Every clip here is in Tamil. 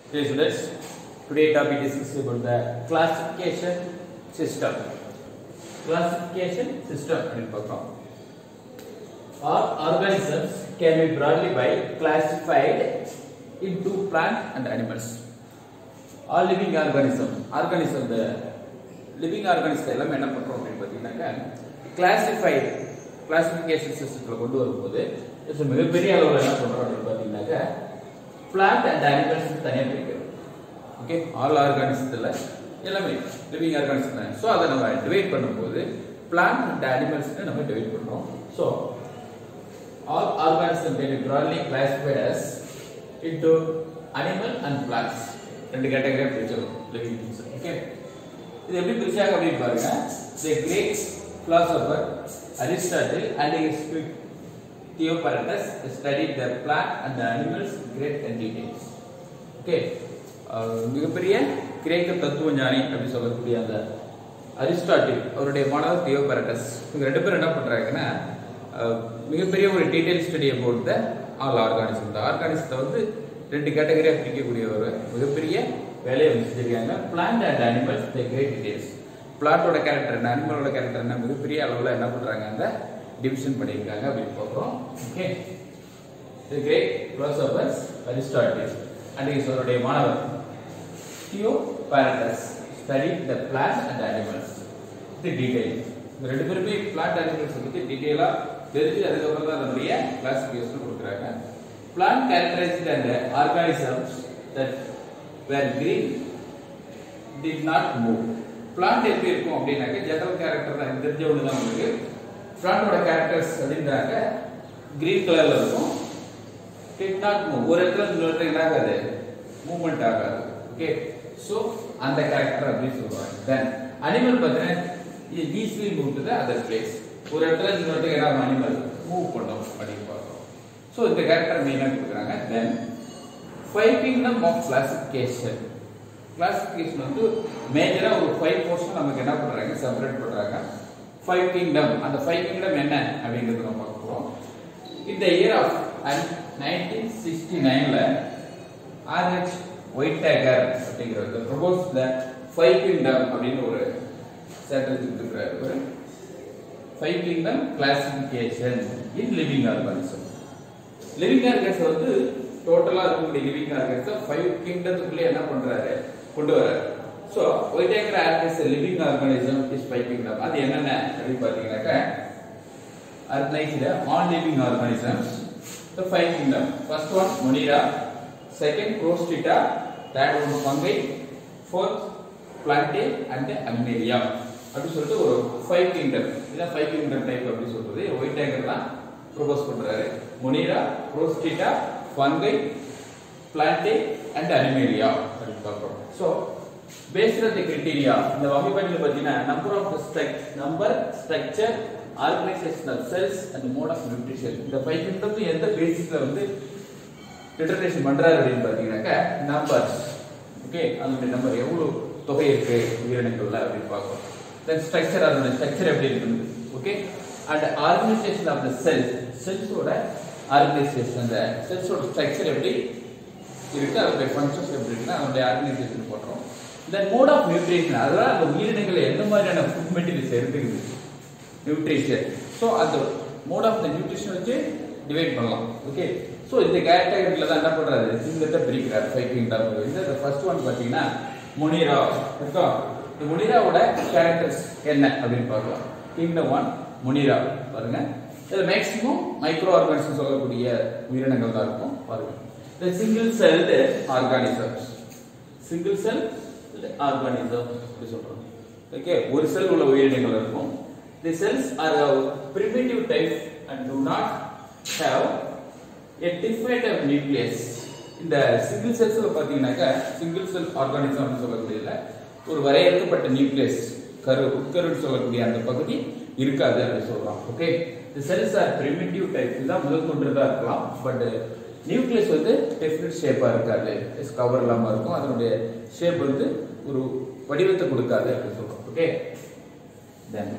Dear students, today topic is about the classification system. Classification system அப்படின்னு பார்க்கிறோம். All organisms can be broadly by classified into plant and animals. All living organism, organism the living organism எல்லாமே என்ன பண்றோம் அப்படின்னு பார்த்தீங்கன்னாக்கா classified classification systemத்துல கொண்டு வரும்போது இது மிகப்பெரிய அளவில் என்ன பண்றோம் அப்படின்னு பார்த்தீங்கன்னாக்கா பிளான்ட் அண்ட் அனிமல்ஸ் தனியாக பிரிக்கிறோம் ஓகே ஆல் ஆர்கானிசத்தில் எல்லாமே லிவிங் ஆர்கானிசம் தான் ஸோ அதை நம்ம டிவைட் பண்ணும்போது பிளான்ட் அண்ட் அனிமல்ஸ்னு நம்ம டிவைட் பண்ணுறோம் so all organism can be broadly classified as into animal and plants ரெண்டு கேட்டகரியாக பிரிச்சிடும் லிவிங் திங்ஸ் ஓகே இது எப்படி பிரிச்சாங்க அப்படின்னு பாருங்க the great philosopher Aristotle and his Theoparatus studied the plant and the animals in great details. Okay. அஹ் மிகப்பெரிய கிரேக்க தத்துவ ஞானி அப்படி சொல்லக்கூடிய அந்த அரிஸ்டாட்டில் அவருடைய மாணவர் தியோபரட்டஸ் இவங்க ரெண்டு பேரும் என்ன பண்றாங்கன்னா அஹ் மிகப்பெரிய ஒரு detail study about the all organism இந்த ஆர்கானிசத்தை வந்து ரெண்டு கேட்டகரியா பிரிக்கக்கூடிய ஒரு மிகப்பெரிய வேலையை வந்து செஞ்சிருக்காங்க plant and animals the great details பிளாட்டோட கேரக்டர் என்ன அனிமலோட கேரக்டர் என்ன மிகப்பெரிய அளவில் என்ன பண்றாங்க அந்த டிவிஷன் பண்ணியிருக்காங்க அப்படின்னு பார்க்குறோம் okay the great philosophers Aristotle and is அவருடைய மாணவர் Theophrastus study the plant and animals இது டீடைல் இந்த ரெண்டு பேருமே பிளான்ட் அனிமல்ஸ் பற்றி டீடைலாக தெரிஞ்சு அதுக்கப்புறம் தான் நம்முடைய கிளாசிஃபிகேஷன் கொடுக்குறாங்க plant characterised and organisms that were green did not move plant எப்படி இருக்கும் அப்படின்னாக்க ஜெனரல் கேரக்டர் தான் எனக்கு தெரிஞ்ச ஒன்று தான் உங்களுக்கு பிளான்டோட கேரக்டர்ஸ் அப்படின்றாங்க கிரீன் கலர்ல இருக்கும் டிட் நாட் மூவ் ஒரு இடத்துல இன்னொரு இடத்துல என்ன ஆகாது மூவ்மெண்ட் ஆகாது ஓகே ஸோ அந்த கேரக்டர் அப்படின்னு சொல்லுவாங்க தென் அனிமல் பார்த்தீங்கன்னா இது easily move to the other place ஒரு இடத்துல இன்னொரு இடத்துக்கு என்ன அனிமல் மூவ் பண்ணும் அப்படின்னு பார்க்குறோம் ஸோ இந்த கேரக்டர் மெயினாக கொடுக்குறாங்க then five kingdom of classification classification வந்து மேஜராக ஒரு ஃபைவ் போர்ஷன் நமக்கு என்ன பண்ணுறாங்க செப்பரேட் பண்ணுறாங்க ஃபைவ் கிங்டம் அந்த ஃபைவ் கிங்டம் என்ன அப்படிங்கிறது நம்ம பார்க்க போகிறோம் இந்த இயர் ஆஃப் நைன்டீன் சிக்ஸ்டி நைனில் ஆர்ஹெச் ஒயிட் டேகர் அப்படிங்கிறது ப்ரொபோஸ் த ஃபைவ் கிங்டம் அப்படின்னு ஒரு ஸ்ட்ராட்டஜி இருக்கிறார் ஒரு five kingdom classification in living organism living organism வந்து டோட்டலா இருக்கக்கூடிய லிவிங் ஆர்கானிசம் ஃபைவ் கிங்டத்துக்குள்ளே என்ன பண்றாரு கொண்டு வராரு so Whittaker organise living organism is five kingdom அது என்னென்ன அப்படின்னு பார்த்தீங்கன்னாக்கா organised on living organisms the five kingdom first one Monera second Protista third one Fungi fourth Plantae and Animalia அப்படின்னு சொல்லிட்டு ஒரு ஃபைவ் கிங்டம் இதான் ஃபைவ் கிங்டம் டைப் அப்படின்னு சொல்றது ஒயிட் ஏக்கர் தான் ப்ரொபோஸ் பண்றாரு Monera Protista Fungi Plantae and Animalia அப்படின்னு பார்க்குறோம் so based on the criteria இந்த வகைப்பாட்டில் பார்த்தீங்கன்னா number of struck number structure organisation of cells and mode of nutrition இந்த ஃபைவ் கிங்டம் எந்த பேசிஸ்ல வந்து டிட்டர்மினேஷன் பண்றாரு அப்படின்னு பார்த்தீங்கன்னாக்கா நம்பர்ஸ் ஓகே அதனுடைய நம்பர் எவ்வளவு தொகை இருக்கு உயிரினங்கள்ல அப்படின்னு பார்க்கணும் தென் ஸ்ட்ரக்சர் அதனுடைய ஸ்ட்ரக்சர் எப்படி இருக்குது okay and organisation of the cells செல்ஸோட ஆர்கனைசேஷன் அந்த செல்ஸோட ஸ்ட்ரக்சர் எப்படி இருக்கு அதனுடைய ஃபங்க்ஷன்ஸ் எப்படி இருக்குன்னா அதனுடைய ஆர்கனைசேஷன் போடுறோம் தென் மோட் ஆஃப் நியூட்ரிஷன் அதெல்லாம் அந்த உயிரினங்கள் எந்த மாதிரியான ஃபுட் மெட்டீரியல்ஸ் எடுத்துக்குது நியூட்ரிஷன் ஸோ அந்த மோட் ஆஃப் த நியூட்ரிஷன் வச்சு டிவைட் பண்ணலாம் ஓகே ஸோ இந்த கேட்டகரியில் தான் என்ன பண்ணுறாரு சிங்கத்தை பிரிக்கிறார் ஃபைவ் கிங்டம் இந்த ஃபர்ஸ்ட் ஒன் பார்த்தீங்கன்னா முனிரா இருக்கா இந்த முனிராவோட கேரக்டர்ஸ் என்ன அப்படின்னு பார்க்கலாம் கிங்டம் ஒன் முனிரா பாருங்க இதில் மேக்ஸிமம் மைக்ரோ ஆர்கானிசம் சொல்லக்கூடிய உயிரினங்கள் தான் இருக்கும் பாருங்க இந்த single celled organisms single cell organism அப்படி சொல்றோம் ஓகே ஒரு செல் உள்ள உயிரினங்கள் இருக்கும் the cells are primitive type and do not have a definitive nucleus இந்த சிங்கிள் செல்ஸ்ல பாத்தீங்கன்னாக்கா சிங்கிள் செல் ஆர்கானிசம் அப்படின்னு சொல்லக்கூடியதுல ஒரு வரையறுக்கப்பட்ட நியூக்ளியஸ் கரு உட்கருன்னு சொல்லக்கூடிய அந்த பகுதி இருக்காது அப்படின்னு சொல்றோம் okay the cells are primitive type இதுதான் முதல் கொண்டுதான் இருக்கலாம் பட் நியூக்ளியஸ் வந்து டெஃபினட் ஷேப்பா இருக்காது கவர் இல்லாம இருக்கும் அதனுடைய ஷேப் வந்து ஒரு வடிவத்தை கொடுக்காது அப்படின்னு சொல்றோம் okay then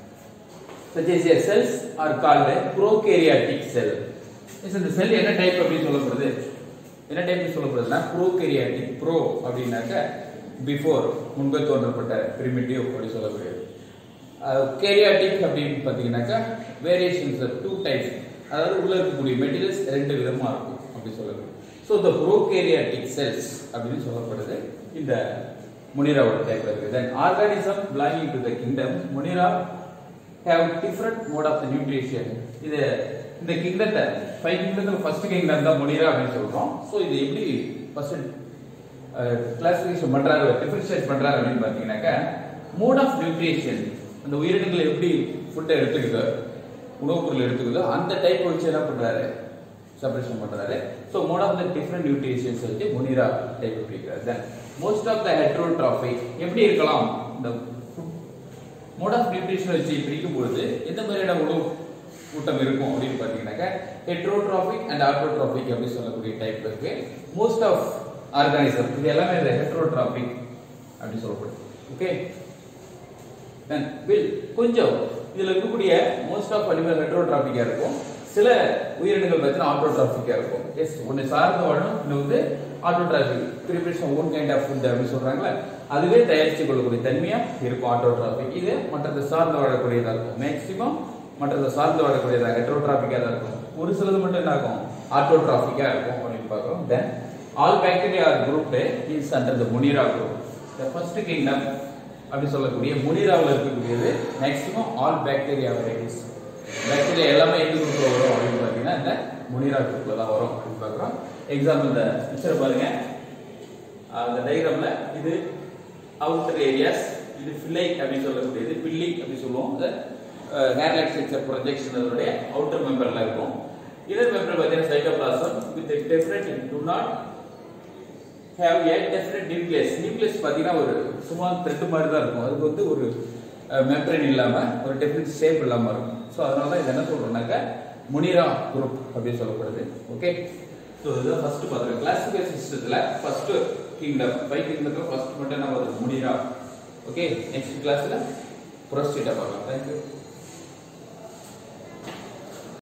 such as a cells are called a prokaryotic cell இந்த செல் என்ன டைப் அப்படின்னு சொல்லப்படுது என்ன டைப் சொல்லப்படுதுன்னா ப்ரோகேரியாட்டிக் ப்ரோ அப்படின்னாக்க பிஃபோர் முன்பே தோன்றப்பட்ட பிரிமிட்டிவ் அப்படி சொல்லக்கூடியது கேரியாட்டிக் அப்படின்னு பார்த்தீங்கன்னாக்கா வேரியேஷன்ஸ் டூ டைப்ஸ் அதாவது உள்ள இருக்கக்கூடிய மெட்டீரியல்ஸ் ரெண்டு விதமா இருக்கும் அப்படி சொல்லக்கூடிய ஸோ த ப்ரோகேரியாட்டிக் செல்ஸ் அப்படின்னு சொல்லப்படுது இந்த முனிராவோட டைப்ல இருக்கு then organism belonging to the kingdom Monera have different mode of the nutrition இது இந்த கிங்டத்தை ஃபைவ் கிங்டத்தில் ஃபர்ஸ்ட் கிங்டம் தான் முனிரா அப்படின்னு சொல்றோம் ஸோ இது எப்படி ஃபர்ஸ்ட் கிளாசிஃபிகேஷன் பண்றாரு டிஃபரன்ஷியேட் பண்றாரு அப்படின்னு பார்த்தீங்கன்னாக்கா மோட் ஆஃப் நியூட்ரிஷன் அந்த உயிரினங்கள் எப்படி ஃபுட்டை எடுத்துக்குதோ உணவுப் பொருள் எடுத்துக்குதோ அந்த டைப் வச்சு என்ன பண்றாரு செப்பரேஷன் பண்றாரு so mode of the different nutritions வச்சு முனிரா டைப் பிடிக்கிறார் then most of the heterotrophic எப்படி இருக்கலாம் இந்த மோட் ஆஃப் நியூட்ரிஷன் வச்சு பிரிக்கும் பொழுது எந்த மாதிரியான உணவு கூட்டம் இருக்கும் அப்படின்னு பார்த்தீங்கன்னாக்கா ஹெட்ரோட்ராஃபிக் அண்ட் ஆட்டோட்ராஃபிக் அப்படி சொல்லக்கூடிய டைப் இருக்கு மோஸ்ட் ஆஃப் ஆர்கானிசம் இது எல்லாமே ஹெட்ரோட்ராஃபிக் அப்படி சொல்லப்படுது ஓகே தென் வில் கொஞ்சம் இதுல இருக்கக்கூடிய மோஸ்ட் ஆஃப் அனிமல் ஹெட்ரோட்ராஃபிக்கா இருக்கும் சில உயிரினங்கள் பார்த்தீங்கன்னா ஆட்டோட்ராஃபிக்கா இருக்கும் எஸ் ஒன்னு சார்ந்து வாழும் இன்னும் வந்து autotrophic preparation own kind of food அப்படின்னு சொல்றாங்களே அதுவே தயாரித்து கொள்ளக்கூடிய தன்மையா இருக்கும் ஆட்டோட்ராஃபிக் இது மற்றதை சார்ந்து வாழக்கூடியதா இருக்கும் மேக்சிமம் மற்றதை சார்ந்து வாழக்கூடியதா ஹெட்ரோட்ராஃபிக்கா தான் இருக்கும் ஒரு சிலது மட்டும் என்ன ஆகும் ஆட்டோட்ராஃபிக்கா இருக்கும் அப்படின்னு பார்க்கிறோம் then all bacteria group is under the Monera group the first kingdom அப்படி சொல்லக்கூடிய முனிராவில் இருக்கக்கூடியது maximum all bacteria varieties bacteria எல்லாமே எந்த குரூப்ல வரும் அப்படின்னு பார்த்தீங்கன்னா இந்த முனிரா குரூப்ல தான் வரும் அப்படின்னு பார்க்குறோம் எக்ஸாம்பிள் இந்த பிக்சர் பாருங்க அந்த டயக்ராம்ல இது அவுட்டர் ஏரியாஸ் இது ஃபில்லை அப்படின்னு சொல்லக்கூடியது பில்லி அப்படி சொல்லுவோம் இந்த ஹேர்லைட் ஸ்ட்ரக்சர் ப்ரொஜெக்ஷன் அதனுடைய அவுட்டர் மெம்பர்ல இருக்கும் இதர் மெம்பர் பார்த்தீங்கன்னா cytoplasm with different to not have a definite nucleus nucleus பார்த்தீங்கன்னா ஒரு சும்மா த்ரெட் மாதிரி தான் இருக்கும் அதுக்கு வந்து ஒரு மெம்பரன் இல்லாம ஒரு டெஃபினட் ஷேப் இல்லாம இருக்கும் ஸோ அதனால தான் இது என்ன சொல்றோம்னாக்க முனிரா குரூப் அப்படின்னு சொல்லப்படுது ஓகே ஸோ இதுதான் ஃபர்ஸ்ட் பார்த்துருக்கோம் கிளாசிஃபிகேஷன் சிஸ்டத்தில் ஃபர்ஸ்ட் கிங்டம் ஃபைவ் கிங்டத்தில் ஃபர்ஸ்ட் மட்டும் என்ன வருது முனிரா ஓகே நெக்ஸ்ட் கிளாஸில் ப்ரொஸ்டேட்டா பார்க்கலாம் தேங்க்யூ